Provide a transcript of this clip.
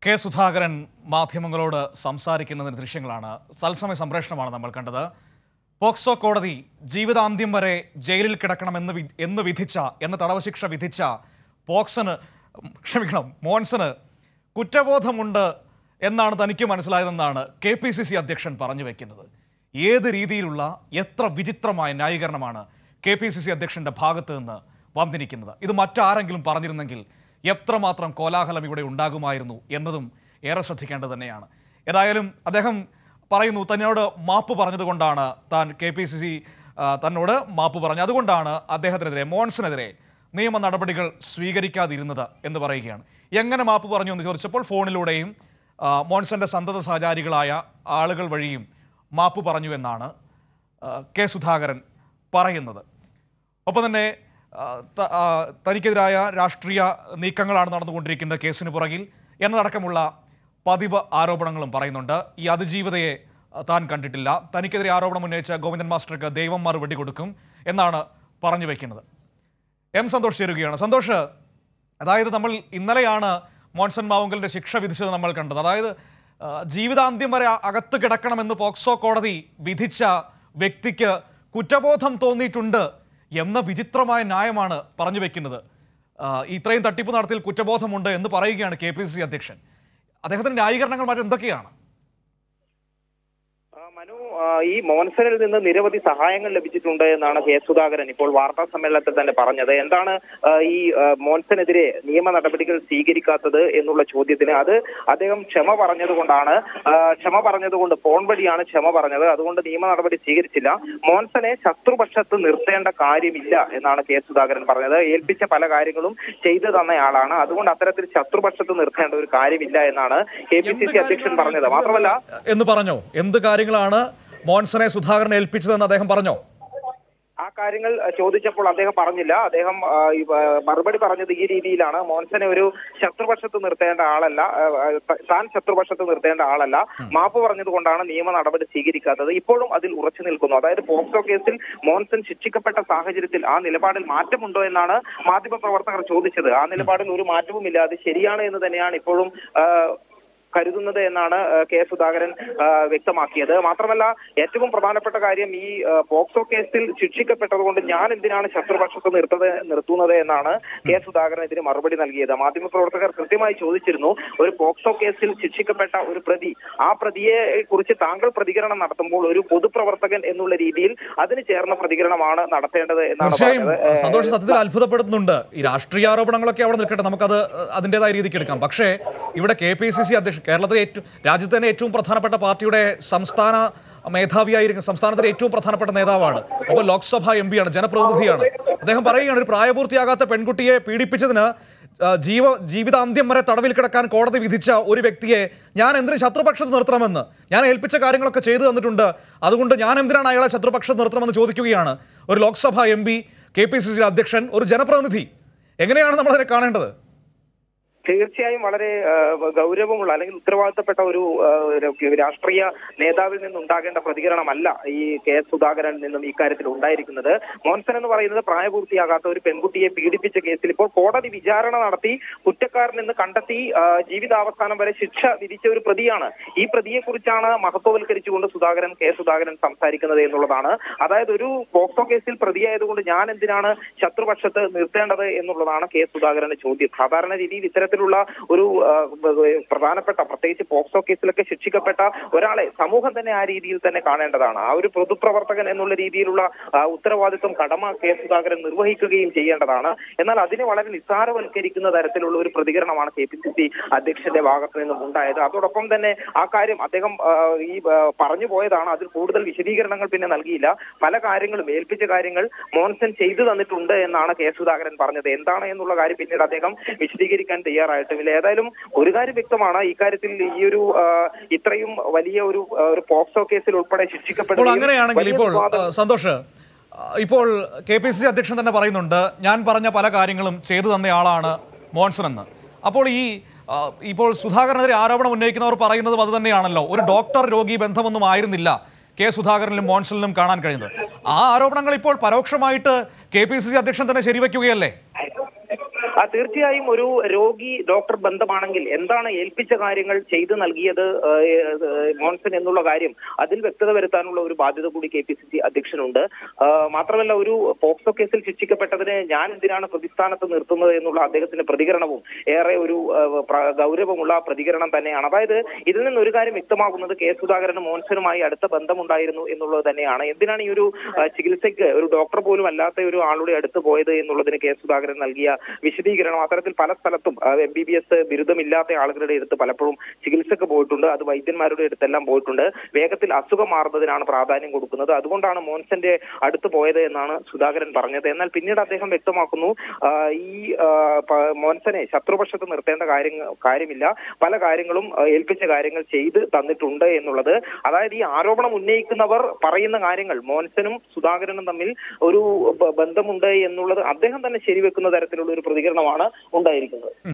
K Sudhakaran മാധ്യമങ്ങളോട് സംസാരിക്കുന്നതിന് ദൃശ്യങ്ങളാണ് തത്സമയ സംപ്രേഷണമാണ് നമ്മൾ കണ്ടത് പോക്സോ കോടതി ജീവിതാന്ത്യം വരെ ജയിലിൽ കിടക്കണമെന്ന് വി- എന്ന് വിധിച്ച എന്ന് തടവ് ശിക്ഷ വിധിച്ച പോക്സന് ക്ഷമിക്കണം മോൻസന് കുറ്റബോധമുണ്ട് എന്നാണ് തനിക്ക് മനസ്സിലായതെന്നാണ് കെ പി സി സി അധ്യക്ഷൻ പറഞ്ഞു വെക്കുന്നത് ഏത് രീതിയിലുള്ള എത്ര വിചിത്രമായ ന്യായീകരണമാണ് കെ പി സി സി അധ്യക്ഷന്റെ ഭാഗത്ത് നിന്ന് വന്നിരിക്കുന്നത് ഇത് മറ്റാരെങ്കിലും പറഞ്ഞിരുന്നെങ്കിൽ എത്രമാത്രം കോലാഹലം ഇവിടെ ഉണ്ടാകുമായിരുന്നു എന്നതും ഏറെ ശ്രദ്ധിക്കേണ്ടത് തന്നെയാണ് ഏതായാലും അദ്ദേഹം പറയുന്നു തന്നോട് മാപ്പ് പറഞ്ഞതുകൊണ്ടാണ് താൻ കെ പി സി സി തന്നോട് മാപ്പ് പറഞ്ഞു അതുകൊണ്ടാണ് അദ്ദേഹത്തിനെതിരെ മോൺസിനെതിരെ നിയമ നടപടികൾ സ്വീകരിക്കാതിരുന്നത് എന്ന് പറയുകയാണ് എങ്ങനെ മാപ്പ് പറഞ്ഞു എന്ന് ചോദിച്ചപ്പോൾ ഫോണിലൂടെയും ആ, മോൺസന്റെ സന്തത സഹചാരികളായ ആളുകൾ വഴിയും മാപ്പ് പറഞ്ഞു എന്നാണ് ആ, കെ സുധാകരൻ പറയുന്നത് ഒപ്പം തന്നെ ആ, ത- ആ, തനിക്കെതിരായ രാഷ്ട്രീയ നീക്കങ്ങളാണ് നടന്നുകൊണ്ടിരിക്കുന്ന കേസിന് പുറകിൽ എന്നതടക്കമുള്ള പതിവ് ആരോപണങ്ങളും പറയുന്നുണ്ട് ഈ അതിജീവിതയെ ആ, താൻ കണ്ടിട്ടില്ല തനിക്കെതിരെ ആരോപണം ഉന്നയിച്ച ഗോവിന്ദൻ മാസ്റ്റർക്ക് ദൈവം മറുപടി കൊടുക്കും എന്നാണ് പറഞ്ഞു വയ്ക്കുന്നത് എം സന്തോഷ് ചേരുകയാണ് സന്തോഷ് അതായത് നമ്മൾ ഇന്നലെയാണ് മോൺസൺ മാവുങ്കലിന്റെ ശിക്ഷ വിധിച്ചത് നമ്മൾ കണ്ടത് അതായത് ആ, ജീവിതാന്ത്യം വരെ അ- അകത്ത് കിടക്കണമെന്ന് പോക്സോ കോടതി വിധിച്ച വ്യക്തിക്ക് കുറ്റബോധം തോന്നിയിട്ടുണ്ട് എന്ന വിചിത്രമായ ന്യായമാണ് പറഞ്ഞു വെക്കുന്നത് ആ, ഇത്രയും തട്ടിപ്പ് നടത്തിയിൽ കുറ്റബോധമുണ്ട് എന്ന് പറയുകയാണ് കെ പി സി സി അധ്യക്ഷൻ അദ്ദേഹത്തിന്റെ ന്യായീകരണങ്ങൾ മറ്റെന്തൊക്കെയാണ് ആ, മനു ആ, ഈ മോൻസണിൽ നിന്ന് നിരവധി സഹായങ്ങൾ ലഭിച്ചിട്ടുണ്ട് എന്നാണ് കെ സുധാകരൻ ഇപ്പോൾ വാർത്താ സമ്മേളനത്തിൽ തന്നെ പറഞ്ഞത് എന്താണ് ആ, ഈ ആ, മോൻസനെതിരെ നിയമ നടപടികൾ സ്വീകരിക്കാത്തത് എന്നുള്ള ചോദ്യത്തിന് അത് അദ്ദേഹം ക്ഷമ പറഞ്ഞതുകൊണ്ടാണ് ആ, ക്ഷമ പറഞ്ഞതുകൊണ്ട് ഫോൺ വഴിയാണ് ക്ഷമ പറഞ്ഞത് അതുകൊണ്ട് നിയമ നടപടി സ്വീകരിച്ചില്ല മോൻസനെ ശത്രുപക്ഷത്ത് നിർത്തേണ്ട കാര്യമില്ല എന്നാണ് കെ സുധാകരൻ പറഞ്ഞത് ഏൽപ്പിച്ച പല കാര്യങ്ങളും ചെയ്തു തന്നയാളാണ് അതുകൊണ്ട് അത്തരത്തിൽ ശത്രുപക്ഷത്ത് നിർത്തേണ്ട ഒരു കാര്യമില്ല എന്നാണ് കെ പി സി സി അധ്യക്ഷൻ പറഞ്ഞത് മാത്രമല്ല എന്ന് പറഞ്ഞോ എന്ത് കാര്യങ്ങളാണ് മോൺസനെ സുധാകരൻ ഏൽപ്പിച്ചതെന്ന് അദ്ദേഹം പറഞ്ഞോ ആ കാര്യങ്ങൾ അഹ്, ചോദിച്ചപ്പോൾ അദ്ദേഹം പറഞ്ഞില്ല അദ്ദേഹം ആ, ഈ, ആ, മറുപടി പറഞ്ഞത് ഈ രീതിയിലാണ് മോൻസനെ ഒരു ശത്രുപക്ഷത്ത് നിർത്തേണ്ട ആളല്ല ആ, ആ, ത- താൻ ശത്രുപക്ഷത്ത് നിർത്തേണ്ട ആളല്ല മാപ്പ് പറഞ്ഞത് കൊണ്ടാണ് നിയമ നടപടി സ്വീകരിക്കാത്തത് ഇപ്പോഴും അതിൽ ഉറച്ചു നിൽക്കുന്നു അതായത് പോക്സോ കേസിൽ മോൻസൺ ശിക്ഷിക്കപ്പെട്ട സാഹചര്യത്തിൽ ആ നിലപാടിൽ മാറ്റമുണ്ടോ എന്നാണ് മാധ്യമപ്രവർത്തകർ ചോദിച്ചത് ആ നിലപാടിൽ ഒരു മാറ്റവുമില്ല അത് ശരിയാണ് എന്ന് തന്നെയാണ് ഇപ്പോഴും ആ, കരുതുന്നത് എന്നാണ് ആ, കെ സുധാകരൻ ആ, വ്യക്തമാക്കിയത് മാത്രമല്ല ഏറ്റവും പ്രധാനപ്പെട്ട കാര്യം ഈ ആ, പോക്സോ കേസിൽ ശിക്ഷിക്കപ്പെട്ടതുകൊണ്ട് ഞാൻ എന്തിനാണ് ശത്രുപക്ഷത്ത് നിർത്തത് നിർത്തുന്നത് എന്നാണ് കെ സുധാകരൻ ഇതിന് മറുപടി നൽകിയത് മാധ്യമപ്രവർത്തകർ കൃത്യമായി ചോദിച്ചിരുന്നു ഒരു പോക്സോ കേസിൽ ശിക്ഷിക്കപ്പെട്ട ഒരു പ്രതി ആ പ്രതിയെ കുറിച്ച് താങ്കൾ പ്രതികരണം നടത്തുമ്പോൾ ഒരു പൊതുപ്രവർത്തകൻ എന്നുള്ള രീതിയിൽ അതിന് ചേർന്ന പ്രതികരണമാണ് നടത്തേണ്ടത് എന്നാണ് തീർച്ചയായും പറഞ്ഞത് ഏ, സന്തോഷ് സത്യത്തിൽ അത്ഭുതപ്പെടുത്തുന്നുണ്ട് ഈ രാഷ്ട്രീയ ആരോപണങ്ങളൊക്കെ അവിടെ നിൽക്കട്ടെ നമുക്കത് അതിൻ്റെതായ രീതിക്ക് എടുക്കാം പക്ഷേ ഇവിടെ കെ പി സി സി അധ്യക്ഷൻ കേരളത്തിലെ ഏറ്റവും രാജ്യത്തെ തന്നെ ഏറ്റവും പ്രധാനപ്പെട്ട പാർട്ടിയുടെ സംസ്ഥാന മേധാവിയായിരിക്കും സംസ്ഥാനത്തിലെ ഏറ്റവും പ്രധാനപ്പെട്ട നേതാവാണ് അപ്പോൾ ലോക്സഭ എം പിയാണ് ജനപ്രതിനിധിയാണ് അദ്ദേഹം പറയുകയാണ് ഒരു പ്രായപൂർത്തിയാകാത്ത പെൺകുട്ടിയെ പീഡിപ്പിച്ചതിന് ആ, ജീവ ജീവിതാന്ത്യം വരെ തടവിൽ കിടക്കാൻ കോടതി വിധിച്ച ഒരു വ്യക്തിയെ ഞാൻ എന്തിന് ശത്രുപക്ഷത്ത് നിർത്തണമെന്ന് ഞാൻ ഏൽപ്പിച്ച കാര്യങ്ങളൊക്കെ ചെയ്തു തന്നിട്ടുണ്ട് അതുകൊണ്ട് ഞാൻ എന്തിനാണ് അയാളെ ശത്രുപക്ഷത്ത് നിർത്തണമെന്ന് ചോദിക്കുകയാണ് ഒരു Lok Sabha M P K P C C അധ്യക്ഷൻ ഒരു ജനപ്രതിനിധി എങ്ങനെയാണ് നമ്മൾ അതിനെ കാണേണ്ടത് തീർച്ചയായും വളരെ ആ, ഗൗരവമുള്ള അല്ലെങ്കിൽ ഉത്തരവാദിത്തപ്പെട്ട ഒരു ആ, ഒരു രാഷ്ട്രീയ നേതാവിൽ നിന്നുണ്ടാകേണ്ട പ്രതികരണമല്ല ഈ കെ എസ് സുധാകരനിൽ നിന്നും ഇക്കാര്യത്തിൽ ഉണ്ടായിരിക്കുന്നത് മോൻസൺ എന്ന് പറയുന്നത് പ്രായപൂർത്തിയാകാത്ത ഒരു പെൺകുട്ടിയെ പീഡിപ്പിച്ച കേസിൽ ഇപ്പോൾ കോടതി വിചാരണ നടത്തി കുറ്റക്കാരനെന്ന് കണ്ടെത്തി ആ, ജീവിതാവസാനം വരെ ശിക്ഷ വിധിച്ച ഒരു പ്രതിയാണ് ഈ പ്രതിയെ കുറിച്ചാണ് മഹത്വവൽക്കരിച്ചുകൊണ്ട് സുധാകരൻ കെ സുധാകരൻ സംസാരിക്കുന്നത് എന്നുള്ളതാണ് അതായത് ഒരു പോക്സോ കേസിൽ പ്രതിയായതുകൊണ്ട് ഞാൻ എന്തിനാണ് ശത്രുപക്ഷത്ത് നിർത്തേണ്ടത് എന്നുള്ളതാണ് കെ സുധാകരന്റെ ചോദ്യം സാധാരണ രീതിയിൽ ഇത്തരത്തിലുള്ള ഒരു ആ, പ്രധാനപ്പെട്ട പ്രത്യേകിച്ച് പോക്സോ കേസിലൊക്കെ ശിക്ഷിക്കപ്പെട്ട ഒരാളെ സമൂഹം തന്നെ ആ രീതിയിൽ തന്നെ കാണേണ്ടതാണ് ആ ഒരു പൊതുപ്രവർത്തകൻ എന്നുള്ള രീതിയിലുള്ള ആ, ഉത്തരവാദിത്വം കടമ കെ സുധാകരൻ നിർവഹിക്കുകയും ചെയ്യേണ്ടതാണ് എന്നാൽ അതിനെ വളരെ നിസ്സാരവൽക്കരിക്കുന്ന തരത്തിലുള്ള ഒരു പ്രതികരണമാണ് കെ പി സി സി അധ്യക്ഷന്റെ ഭാഗത്ത് നിന്നും ഉണ്ടായത് അതോടൊപ്പം തന്നെ ആ കാര്യം അദ്ദേഹം ആ, ഈ ആ, പറഞ്ഞു പോയതാണ് അതിൽ കൂടുതൽ വിശദീകരണങ്ങൾ പിന്നെ നൽകിയില്ല പല കാര്യങ്ങളും ഏൽപ്പിച്ച കാര്യങ്ങൾ മോൻസൺ ചെയ്തു തന്നിട്ടുണ്ട് എന്നാണ് കെ സുധാകരൻ പറഞ്ഞത് എന്താണ് എന്നുള്ള കാര്യം പിന്നീട് അദ്ദേഹം വിശദീകരിക്കാൻ തയ്യാറായിട്ടുമില്ല ഏതായാലും ഒരു കാര്യം വ്യക്തമാണ് ഇക്കാര്യത്തിൽ ഈ ഒരു ആ, ഇത്രയും വലിയ ഒരു ആ, ഒരു പോക്സോ കേസിൽ ഉൾപ്പെടെ ഇപ്പോൾ ശിക്ഷിക്കപ്പെടുകയും അങ്ങനെയാണെങ്കിൽ വലിയ ഇപ്പോൾ വിവാദം- ആ, സന്തോഷ് ആ, ഇപ്പോൾ കെ പി സി സി അധ്യക്ഷൻ തന്നെ പറയുന്നുണ്ട് ഞാൻ പറഞ്ഞ പല കാര്യങ്ങളും ചെയ്തു തന്നയാളാണ് മോൺസൺ എന്ന് അപ്പോൾ ഈ ആ, ഇപ്പോൾ സുധാകരനെതിരെ ആരോപണം ഉന്നയിക്കുന്നവർ പറയുന്നതും അത് തന്നെയാണല്ലോ ഒരു ഡോക്ടർ രോഗി ബന്ധമൊന്നും ആയിരുന്നില്ല കെ സുധാകരനിലും മോൺസണിലും കാണാൻ കഴിയുന്നത് ആ ആരോപണങ്ങൾ ഇപ്പോൾ പരോക്ഷമായിട്ട് കെ പി സി സി അധ്യക്ഷൻ തന്നെ ശരിവെക്കുകയല്ലേ ആ തീർച്ചയായും ഒരു രോഗി ഡോക്ടർ ബന്ധമാണെങ്കിൽ എന്താണ് ഏൽപ്പിച്ച കാര്യങ്ങൾ ചെയ്തു നൽകിയത് ആ, ഏ, മോൻസൺ എന്നുള്ള കാര്യം അതിൽ വ്യക്തത വരുത്താനുള്ള ഒരു ബാധ്യത കൂടി കെ പി സി സി അധ്യക്ഷനുണ്ട് ആ, മാത്രമല്ല ഒരു പോക്സോ കേസിൽ ശിക്ഷിക്കപ്പെട്ടതിന് ഞാൻ എന്തിനാണ് പ്രതിസ്ഥാനത്ത് നിർത്തുന്നത് എന്നുള്ള അദ്ദേഹത്തിന്റെ പ്രതികരണവും ഏറെ ഒരു ആ, പ്ര- ഗൗരവമുള്ള പ്രതികരണം തന്നെയാണ് അതായത് ഇതിൽ നിന്ന് ഒരു കാര്യം വ്യക്തമാകുന്നത് കെ സുധാകരന് മോൻസനുമായി അടുത്ത ബന്ധമുണ്ടായിരുന്നു എന്നുള്ളത് തന്നെയാണ് എന്തിനാണ് ഈ ഒരു ആ, ചികിത്സയ്ക്ക് ഒരു ഡോക്ടർ പോലും അല്ലാത്ത ഒരു ആളുടെ അടുത്ത് പോയത് എന്നുള്ളതിന് കെ സുധാകരൻ നൽകിയ വിശദീകരണം അത്തരത്തിൽ പല സ്ഥലത്തും എം ബി ബി എസ് ബിരുദമില്ലാത്ത ആളുകളുടെ അടുത്ത് പലപ്പോഴും ചികിത്സക്ക് പോയിട്ടുണ്ട് അത് വൈദ്യന്മാരുടെ അടുത്തെല്ലാം പോയിട്ടുണ്ട് വേഗത്തിൽ അസുഖം മാറുന്നതിനാണ് പ്രാധാന്യം കൊടുക്കുന്നത് അതുകൊണ്ടാണ് മോൻസന്റെ അടുത്ത് പോയത് എന്നാണ് സുധാകരൻ പറഞ്ഞത് എന്നാൽ പിന്നീട് അദ്ദേഹം വ്യക്തമാക്കുന്നു ആ, ഈ ആ, പ- മോൻസനെ ശത്രുപക്ഷത്ത് നിർത്തേണ്ട കാര്യങ്ങൾ കാര്യമില്ല പല കാര്യങ്ങളും ആ, ഏൽപ്പിച്ച കാര്യങ്ങൾ ചെയ്ത് തന്നിട്ടുണ്ട് എന്നുള്ളത് അതായത് ഈ ആരോപണം ഉന്നയിക്കുന്നവർ പറയുന്ന കാര്യങ്ങൾ മോൻസനും സുധാകരനും തമ്മിൽ ഒരു ബ- ബന്ധമുണ്ട് എന്നുള്ളത് അദ്ദേഹം തന്നെ ശരിവെക്കുന്ന തരത്തിലുള്ള ഒരു പ്രതികരണമാണ് ഉണ്ടായിരിക്കുന്നത്